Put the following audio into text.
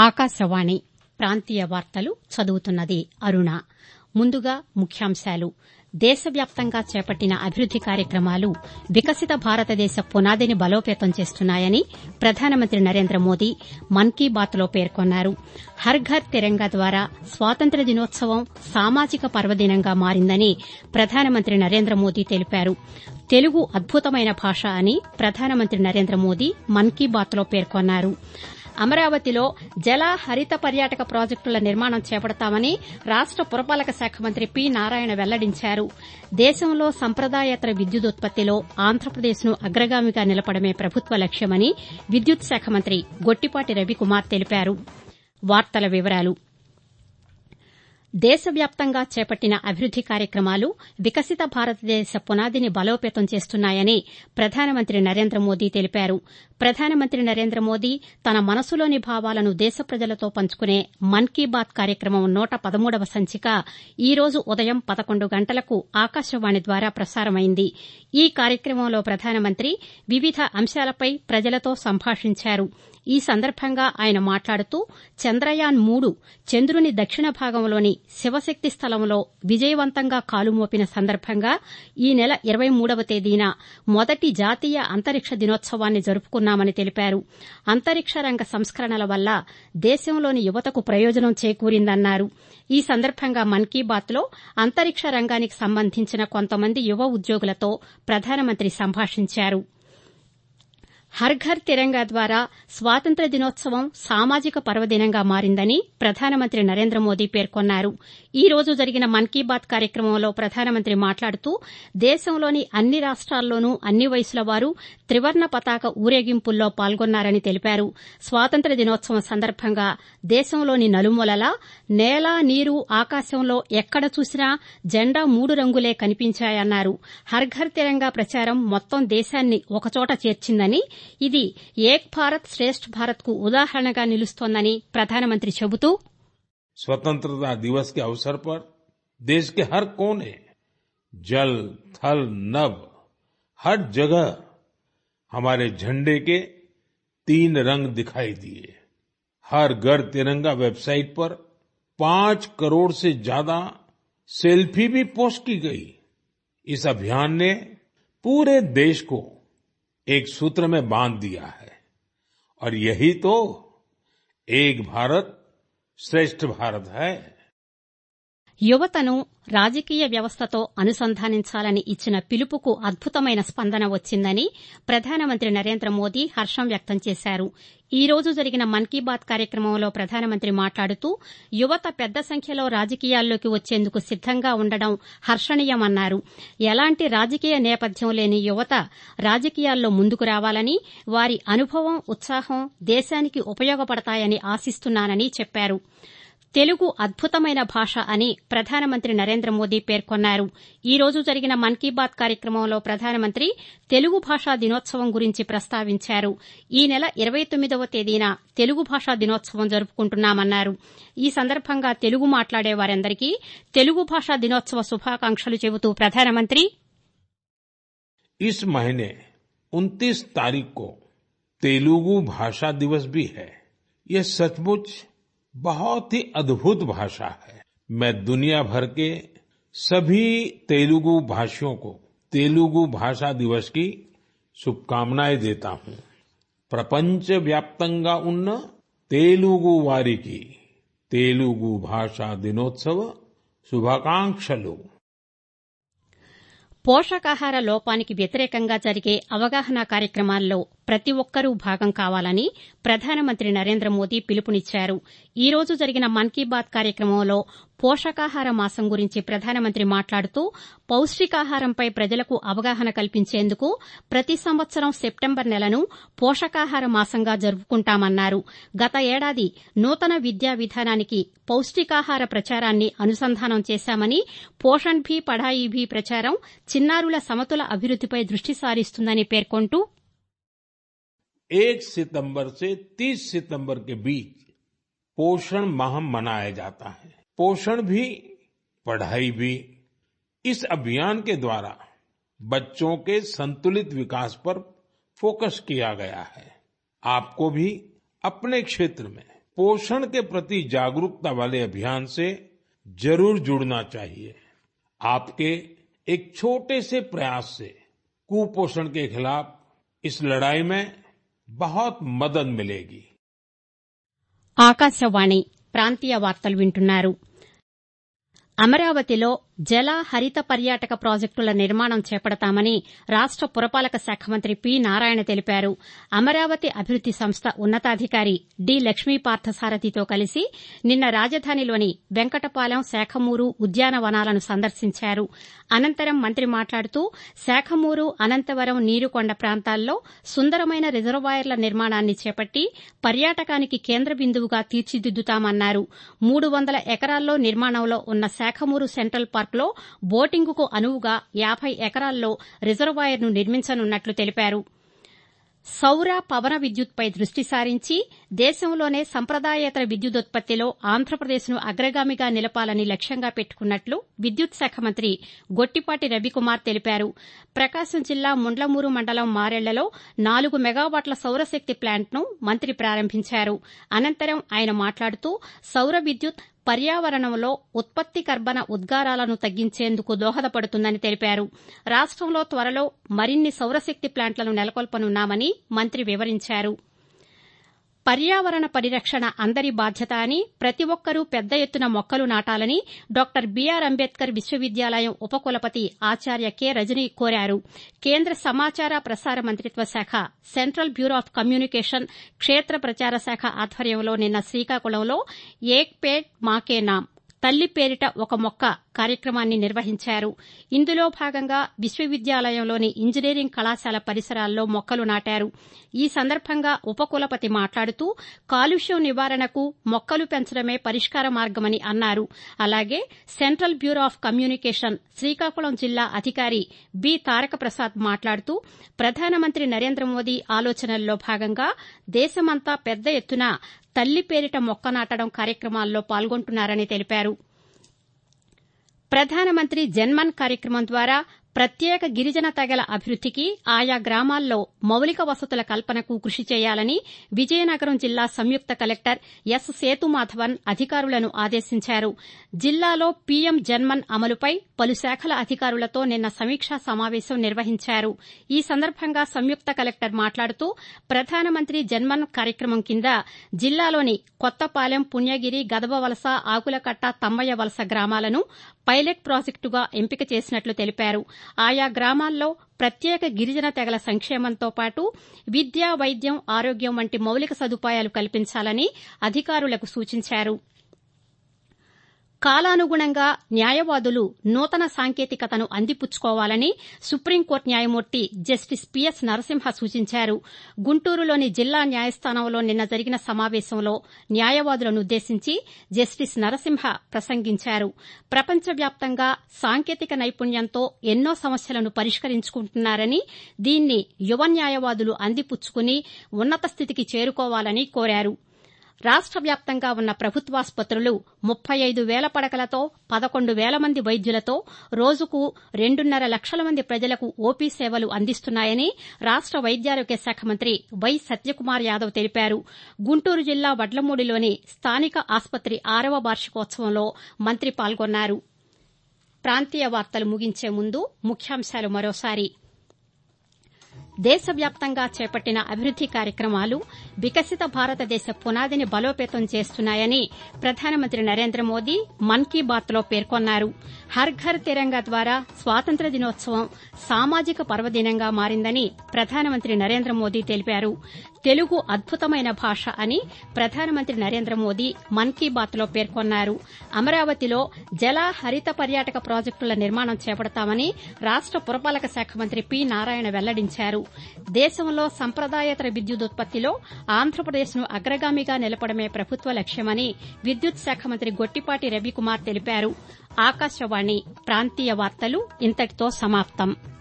ఆకాశవాణి ప్రాంతీయ వార్తలు చదువుతున్నది అరుణ ముందుగా ముఖ్యాంశాలు దేశవ్యాప్తంగా చేపట్టిన అభివృద్ది కార్యక్రమాలు వికసిత భారతదేశ పునాదిని బలోపేతం చేస్తున్నాయని ప్రధానమంత్రి నరేంద్ర మోదీ మన్ కీ బాత్లో పేర్కొన్నారు హర్ ఘర్ తిరంగా ద్వారా స్వాతంత్ర్య దినోత్సవం సామాజిక పర్వదినంగా మారిందని ప్రధానమంత్రి నరేంద్ర మోదీ తెలిపారు తెలుగు అద్భుతమైన భాష అని ప్రధానమంత్రి నరేంద్ర మోదీ మన్ కీ బాత్లో పేర్కొన్నారు అమరావతిలో జల హరిత పర్యాటక ప్రాజెక్టుల నిర్మాణం చేపడతామని రాష్ట పురపాలక శాఖ మంత్రి పి నారాయణ వెల్లడించారు దేశంలో సంప్రదాయేతర విద్యుదుత్పత్తిలో ఆంధ్రప్రదేశ్ను అగ్రగామిగా నిలపడమే ప్రభుత్వ లక్ష్యమని విద్యుత్ శాఖ మంత్రి గొట్టిపాటి రవికుమార్ తెలిపారు వార్తల వివరాలు దేశవ్యాప్తంగా చేపట్టిన అభివృద్ది కార్యక్రమాలు వికసిత భారతదేశ పునాదిని బలోపేతం చేస్తున్నాయని ప్రధానమంత్రి నరేంద్ర మోదీ తెలిపారు ప్రధానమంత్రి నరేంద్ర మోదీ తన మనసులోని భావాలను దేశ ప్రజలతో పంచుకునే మన్ కీ బాత్ కార్యక్రమం నూట పదమూడవ సంచిక ఈ రోజు ఉదయం పదకొండు గంటలకు ఆకాశవాణి ద్వారా ప్రసారమైంది ఈ కార్యక్రమంలో ప్రధానమంత్రి వివిధ అంశాలపై ప్రజలతో సంభాషించారు ఈ సందర్భంగా ఆయన మాట్లాడుతూ చంద్రయాన్ మూడు చంద్రుని దక్షిణ భాగంలోని శివశక్తి స్థలంలో విజయవంతంగా కాలుమోపిన సందర్భంగా ఈ నెల ఇరవై మూడవ తేదీన మొదటి జాతీయ అంతరిక్ష దినోత్సవాన్ని జరుపుకున్నామని తెలిపారు అంతరిక్ష రంగ సంస్కరణల వల్ల దేశంలోని యువతకు ప్రయోజనం చేకూరిందన్నారు ఈ సందర్భంగా మన్ కీ బాత్లో అంతరిక్ష రంగానికి సంబంధించిన కొంతమంది యువ ఉద్యోగులతో ప్రధానమంత్రి సంభాషించారు హర్ ఘర్ తిరంగా ద్వారా స్వాతంత్ర్య దినోత్సవం సామాజిక పర్వదినంగా మారిందని ప్రధానమంత్రి నరేంద్ర మోదీ పేర్కొన్నారు ఈ రోజు జరిగిన మన్ కీ బాత్ కార్యక్రమంలో ప్రధానమంత్రి మాట్లాడుతూ దేశంలోని అన్ని రాష్ట్రాల్లోనూ అన్ని వయసుల వారు త్రివర్ణ పతాక ఊరేగింపుల్లో పాల్గొన్నారని తెలిపారు స్వాతంత్ర్య దినోత్సవం సందర్భంగా దేశంలోని నలుమూలలా నేల నీరు ఆకాశంలో ఎక్కడ చూసినా జెండా మూడు రంగులే కనిపించాయన్నారు హర్ ఘర్ తిరంగా ప్రచారం మొత్తం దేశాన్ని ఒకచోట చేర్చిందని ఇది ఏక్ భారత్ శ్రేష్ఠ భారత్ కు ఉదాహరణగా నిలుస్తోందని ప్రధానమంత్రి చెబుతూ स्वतंत्रता दिवस के अवसर पर देश के हर कोने जल थल नभ हर जगह हमारे झंडे के तीन रंग दिखाई दिए हर घर तिरंगा वेबसाइट पर पांच करोड़ से ज्यादा सेल्फी भी पोस्ट की गई इस अभियान ने पूरे देश को एक सूत्र में बांध दिया है और यही तो एक भारत శ్రేష్ఠ భారత్ హై యువతను రాజకీయ వ్యవస్థతో అనుసంధానించాలని ఇచ్చిన పిలుపుకు అద్భుతమైన స్పందన వచ్చిందని ప్రధానమంత్రి నరేంద్ర మోదీ హర్షం వ్యక్తం చేశారు ఈ రోజు జరిగిన మన్ కీ బాత్ కార్యక్రమంలో ప్రధానమంత్రి మాట్లాడుతూ యువత పెద్ద సంఖ్యలో రాజకీయాల్లోకి వచ్చేందుకు సిద్దంగా ఉండడం హర్షణీయమన్నారు ఎలాంటి రాజకీయ నేపథ్యం లేని యువత రాజకీయాల్లో ముందుకు రావాలని వారి అనుభవం ఉత్సాహం దేశానికి ఉపయోగపడతాయని ఆశిస్తున్నానని చెప్పారు తెలుగు అద్భుతమైన భాష అని ప్రధానమంత్రి నరేంద్ర మోదీ పేర్కొన్నారు ఈ రోజు జరిగిన మన్ కీ బాత్ కార్యక్రమంలో ప్రధానమంత్రి తెలుగు భాషా దినోత్సవం గురించి ప్రస్తావించారు ఈ నెల ఇరవై తొమ్మిదవ తేదీన తెలుగు భాషా దినోత్సవం జరుపుకుంటున్నామన్నారు ఈ సందర్భంగా తెలుగు మాట్లాడే వారందరికీ తెలుగు భాషా దినోత్సవ శుభాకాంక్షలు చెబుతూ ప్రధానమంత్రి इस महीने 29 तारीख को तेलुगु भाषा दिवस भी है यह सचमुच बहुत ही अद्भुत भाषा है मैं दुनिया भर के सभी तेलुगु भाषियों को तेलुगु भाषा दिवस की शुभकामनाएं देता हूं प्रपंच व्याप्तंगा उन्न तेलुगु वारिकी तेलुगु భాషా దినోత్సవ శుభాకాంక్షలు పోషకాహార లోపానికి వ్యతిరేకంగా జరిగే అవగాహన కార్యక్రమాల్లో ప్రతి ఒక్కరూ భాగం కావాలని ప్రధానమంత్రి నరేంద్ర మోదీ పిలుపునిచ్చారు ఈ రోజు జరిగిన మన్ కీ బాత్ కార్యక్రమంలో పోషకాహార మాసం గురించి ప్రధానమంత్రి మాట్లాడుతూ పౌష్టికాహారంపై ప్రజలకు అవగాహన కల్పించేందుకు ప్రతి సంవత్సరం సెప్టెంబర్ నెలను పోషకాహార మాసంగా జరుపుకుంటామన్నారు గత ఏడాది నూతన విద్యా విధానానికి పౌష్టికాహార ప్రచారాన్ని అనుసంధానం చేశామని పోషణ్ భీ పఢాయి భీ ప్రచారం చిన్నారుల సమతుల అభివృద్దిపై దృష్టి సారిస్తుందని పేర్కొంటూ एक सितंबर से 30 सितंबर के बीच पोषण माह मनाया जाता है पोषण भी पढ़ाई भी इस अभियान के द्वारा बच्चों के संतुलित विकास पर फोकस किया गया है आपको भी अपने क्षेत्र में पोषण के प्रति जागरूकता वाले अभियान से जरूर जुड़ना चाहिए आपके एक छोटे से प्रयास से कुपोषण के खिलाफ इस लड़ाई में बहुत मदद मिलेगी ఆకాశవాణి ప్రాంతీయ వార్తలు వింటున్నారు అమరావతిలో జల హరిత పర్యాటక ప్రాజెక్టుల నిర్మాణం చేపడతామని రాష్ట పురపాలక శాఖ మంత్రి పి నారాయణ తెలిపారు అమరావతి అభివృద్ది సంస్థ ఉన్నతాధికారి డి లక్ష్మీ పార్థసారథితో కలిసి నిన్న రాజధానిలోని వెంకటపాలెం శాఖమూరు ఉద్యానవనాలను సందర్శించారు అనంతరం మంత్రి మాట్లాడుతూ శాఖమూరు అనంతవరం నీరుకొండ ప్రాంతాల్లో సుందరమైన రిజర్వాయర్ల నిర్మాణాన్ని చేపట్టి పర్యాటకానికి కేంద్ర బిందువుగా తీర్చిదిద్దుతామన్నారు మూడు వందల ఎకరాల్లో నిర్మాణంలో ఉన్న శాఖమూరు సెంట్రల్ పార్కులో బోటింగుకు అనువుగా యాబై ఎకరాల్లో రిజర్వాయర్ను నిర్మించనున్నట్లు తెలిపారు సౌర పవన విద్యుత్పై దృష్టి సారించి దేశంలోనే సంప్రదాయేతర విద్యుదుత్పత్తిలో ఆంధ్రప్రదేశ్ను అగ్రగామిగా నిలపాలని లక్ష్యంగా పెట్టుకున్నట్లు విద్యుత్ శాఖ మంత్రి గొట్టిపాటి రవికుమార్ తెలిపారు ప్రకాశం జిల్లా ముండ్లమూరు మండలం మారెళ్లలో నాలుగు మెగావాట్ల సౌరశక్తి ప్లాంట్ను మంత్రి ప్రారంభించారు అనంతరం ఆయన మాట్లాడుతూ సౌర విద్యుత్ పర్యావరణంలో ఉత్పత్తి కర్బన ఉద్గారాలను తగ్గించేందుకు దోహదపడుతుందని తెలిపారు రాష్టంలో త్వరలో మరిన్ని సౌరశక్తి ప్లాంట్లను నెలకొల్పనున్నామని మంత్రి వివరించారు పర్యావరణ పరిరక్షణ అందరి బాధ్యత అని ప్రతి ఒక్కరూ పెద్ద ఎత్తున మొక్కలు నాటాలని డాక్టర్ బీఆర్ అంబేద్కర్ విశ్వవిద్యాలయం ఉపకులపతి ఆచార్య కె రజని కోరారు కేంద్ర సమాచార ప్రసార మంత్రిత్వ శాఖ సెంట్రల్ బ్యూరో ఆఫ్ కమ్యూనికేషన్ క్షేత్ర ప్రచార శాఖ ఆధ్వర్యంలో నిన్న శ్రీకాకుళంలో ఏక్ పేడ్ మాకే నామ్ తల్లి పేరిట ఒక మొక్క కార్యక్రమాన్ని నిర్వహించారు ఇందులో భాగంగా విశ్వవిద్యాలయంలోని ఇంజనీరింగ్ కళాశాల పరిసరాల్లో మొక్కలు నాటారు ఈ సందర్భంగా ఉపకులపతి మాట్లాడుతూ కాలుష్యం నివారణకు మొక్కలు పెంచడమే పరిష్కార మార్గమని అన్నారు అలాగే central bureau of communication Srikakulam జిల్లా అధికారి బి తారక ప్రసాద్ మాట్లాడుతూ ప్రధానమంత్రి నరేంద్ర మోదీ ఆలోచనల్లో భాగంగా దేశమంతా పెద్ద ఎత్తున తల్లి పేరిట మొక్క నాటడం కార్యక్రమాల్లో పాల్గొంటున్నారని తెలిపారు ప్రధానమంత్రి జన్మన్ కార్యక్రమం ద్వారా ప్రత్యేక గిరిజన తెగల అభివృద్దికి ఆయా గ్రామాల్లో మౌలిక వసతుల కల్పనకు కృషి చేయాలని విజయనగరం జిల్లా సంయుక్త కలెక్టర్ ఎస్ సేతుమాధవన్ అధికారులను ఆదేశించారు జిల్లాలో పీఎం జన్మన్ అమలుపై పలు శాఖల అధికారులతో నిన్న సమీక్షా సమావేశం నిర్వహించారు ఈ సందర్భంగా సంయుక్త కలెక్టర్ మాట్లాడుతూ ప్రధానమంత్రి జన్మన్ కార్యక్రమం కింద జిల్లాలోని కొత్తపాలెం పుణ్యగిరి గదబవలస ఆకులకట్ట తమ్మయ్య వలస గ్రామాలను పైలట్ ప్రాజెక్టుగా ఎంపిక చేసినట్లు తెలిపారు ఆయా గ్రామాల్లో ప్రత్యేక గిరిజన తెగల సంక్షేమంతో పాటు విద్య వైద్యం ఆరోగ్యం వంటి మౌలిక సదుపాయాలు కల్పించాలని అధికారులకు సూచించారు కాలానుగుణంగా న్యాయవాదులు నూతన సాంకేతికతను అందిపుచ్చుకోవాలని సుప్రీంకోర్టు న్యాయమూర్తి జస్టిస్ పిఎస్ నరసింహ సూచించారు గుంటూరులోని జిల్లా న్యాయస్థానంలో నిన్న జరిగిన సమావేశంలో న్యాయవాదులను ఉద్దేశించి జస్టిస్ నరసింహ ప్రసంగించారు ప్రపంచవ్యాప్తంగా సాంకేతిక నైపుణ్యంతో ఎన్నో సమస్యలను పరిష్కరించుకుంటున్నారని దీన్ని యువ న్యాయవాదులు అందిపుచ్చుకుని ఉన్నత స్థితికి చేరుకోవాలని కోరారు రాష్ట వ్యాప్తంగా ఉన్న ప్రభుత్వాసుపత్రులు ముప్పై ఐదు వేల పడకలతో పదకొండు వేల మంది వైద్యులతో రోజుకు రెండున్నర లక్షల మంది ప్రజలకు ఓపీ సేవలు అందిస్తున్నాయని రాష్ట వైద్యారోగ్య శాఖ మంత్రి వై సత్యకుమార్ యాదవ్ తెలిపారు గుంటూరు జిల్లా వడ్లమూడిలోని స్థానిక ఆసుపత్రి ఆరవ వార్షికోత్సవంలో మంత్రి పాల్గొన్నారు ప్రాంతీయ వార్తలు ముగించే ముందు ముఖ్యాంశాలు మరోసారి దేశవ్యాప్తంగా చేపట్టిన అభివృద్ది కార్యక్రమాలు వికసిత భారతదేశ పునాదిని బలోపేతం చేస్తున్నాయని ప్రధానమంత్రి నరేంద్ర మోదీ మన్ కీ బాత్లో పేర్కొన్నారు హర్ ఘర్ తిరంగా ద్వారా స్వాతంత్ర్య దినోత్సవం సామాజిక పర్వదినంగా మారిందని ప్రధానమంత్రి నరేంద్ర మోదీ తెలిపారు తెలుగు అద్భుతమైన భాష అని ప్రధానమంత్రి నరేంద్ర మోదీ మన్ కీ బాత్లో పేర్కొన్నారు అమరావతిలో జల హరిత పర్యాటక ప్రాజెక్టుల నిర్మాణం చేపడతామని రాష్ట పురపాలక శాఖ మంత్రి పి నారాయణ వెల్లడించారు దేశంలో సంప్రదాయేతర విద్యుదుత్పత్తిలో ఆంధ్రప్రదేశ్ను అగ్రగామిగా నిలపడమే ప్రభుత్వ లక్ష్యమని విద్యుత్ శాఖ మంత్రి గొట్టిపాటి రవికుమార్ తెలిపారు ఆకాశవాణి ప్రాంతీయ వార్తలు ఇంతటితో సమాప్తం